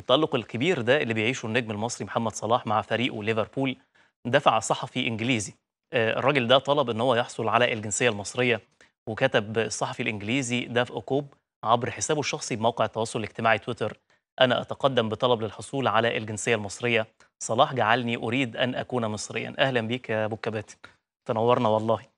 التألق الكبير ده اللي بيعيشه النجم المصري محمد صلاح مع فريقه ليفربول دفع صحفي إنجليزي آه، الراجل ده طلب ان هو يحصل على الجنسية المصرية وكتب الصحفي الإنجليزي داف أوكوب عبر حسابه الشخصي بموقع التواصل الاجتماعي تويتر أنا أتقدم بطلب للحصول على الجنسية المصرية صلاح جعلني أريد أن أكون مصريا أهلا بيك يا أبو الكباتن تنورنا والله